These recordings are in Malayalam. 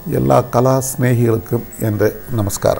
എല്ലാ കലാസ്നേഹികൾക്കും എൻ്റെ നമസ്കാരം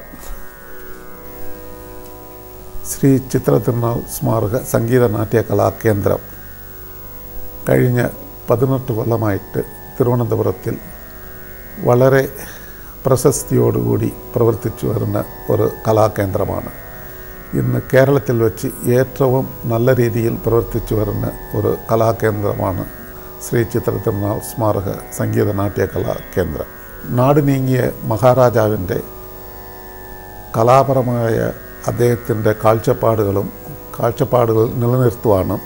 ശ്രീ ചിത്രതിരുനാൾ സ്മാരക സംഗീത നാട്യ കലാകേന്ദ്രം കഴിഞ്ഞ പതിനെട്ട് കൊല്ലമായിട്ട് തിരുവനന്തപുരത്തിൽ വളരെ പ്രശസ്തിയോടുകൂടി പ്രവർത്തിച്ചു വരുന്ന ഒരു കലാകേന്ദ്രമാണ് ഇന്ന് കേരളത്തിൽ വെച്ച് ഏറ്റവും നല്ല രീതിയിൽ പ്രവർത്തിച്ചു വരുന്ന ഒരു കലാകേന്ദ്രമാണ് ശ്രീ ചിത്രതിരുനാൾ സ്മാരക സംഗീത നാട്യ കലാകേന്ദ്രം നാട് നീങ്ങിയ മഹാരാജാവിൻ്റെ കലാപരമായ അദ്ദേഹത്തിൻ്റെ കാഴ്ചപ്പാടുകളും കാഴ്ചപ്പാടുകൾ നിലനിർത്തുവാനും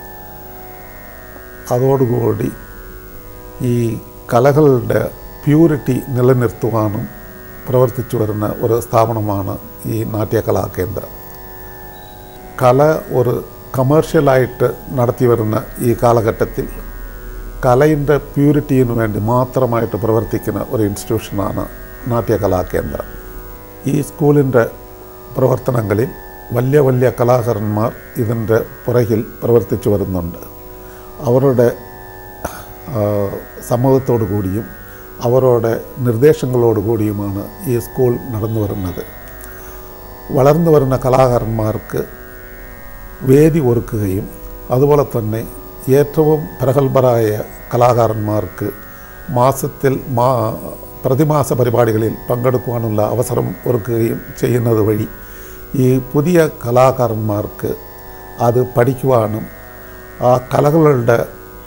അതോടുകൂടി ഈ കലകളുടെ പ്യൂരിറ്റി നിലനിർത്തുവാനും പ്രവർത്തിച്ചു വരുന്ന ഒരു സ്ഥാപനമാണ് ഈ നാട്യകലാകേന്ദ്രം കല ഒരു കമേഴ്ഷ്യലായിട്ട് നടത്തി വരുന്ന ഈ കാലഘട്ടത്തിൽ കലയിൻ്റെ പ്യൂരിറ്റിയിന് വേണ്ടി മാത്രമായിട്ട് പ്രവർത്തിക്കുന്ന ഒരു ഇൻസ്റ്റിറ്റ്യൂഷനാണ് നാട്യകലാകേന്ദ്രം ഈ സ്കൂളിൻ്റെ പ്രവർത്തനങ്ങളിൽ വലിയ വലിയ കലാകാരന്മാർ ഇതിൻ്റെ പുറകിൽ പ്രവർത്തിച്ചു വരുന്നുണ്ട് അവരുടെ ആ, സമൂഹത്തോടു കൂടിയും അവരുടെ നിർദ്ദേശങ്ങളോട് കൂടിയുമാണ് ഈ സ്കൂൾ നടന്നു വരുന്നത് വളർന്നു വരുന്ന കലാകാരന്മാർക്ക് വേദി ഒരുക്കുകയും അതുപോലെ തന്നെ ഏറ്റവും പ്രഗത്ഭരായ കലാകാരന്മാർക്ക് മാസത്തിൽ മാ പ്രതിമാസ പരിപാടികളിൽ പങ്കെടുക്കുവാനുള്ള അവസരം ഒരുക്കുകയും ചെയ്യുന്നത് വഴി ഈ പുതിയ കലാകാരന്മാർക്ക് അത് പഠിക്കുവാനും ആ കലകളുടെ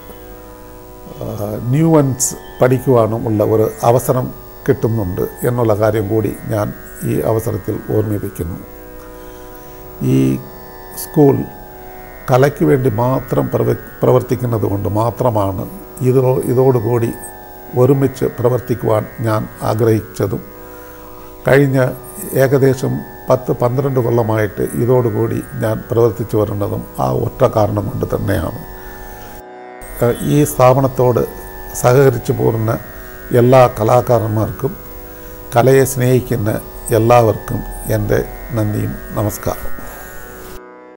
ന്യൂവൻസ് പഠിക്കുവാനും ഉള്ള ഒരു അവസരം കിട്ടുന്നുണ്ട് എന്നുള്ള കാര്യം കൂടി ഞാൻ ഈ അവസരത്തിൽ ഓർമ്മിപ്പിക്കുന്നു ഈ സ്കൂൾ കലയ്ക്ക് വേണ്ടി മാത്രം പ്രവ പ്രവർത്തിക്കുന്നത് കൊണ്ട് മാത്രമാണ് ഇതോ ഇതോടുകൂടി ഒരുമിച്ച് പ്രവർത്തിക്കുവാൻ ഞാൻ ആഗ്രഹിച്ചതും കഴിഞ്ഞ ഏകദേശം പത്ത് പന്ത്രണ്ട് കൊല്ലമായിട്ട് ഇതോടുകൂടി ഞാൻ പ്രവർത്തിച്ചു വരുന്നതും ആ ഒറ്റ കാരണം കൊണ്ട് തന്നെയാണ് ഏഹ് ഈ സ്ഥാപനത്തോട് സഹകരിച്ചു പോകുന്ന എല്ലാ കലാകാരന്മാർക്കും കലയെ സ്നേഹിക്കുന്ന എല്ലാവർക്കും എൻ്റെ നന്ദിയും നമസ്കാരം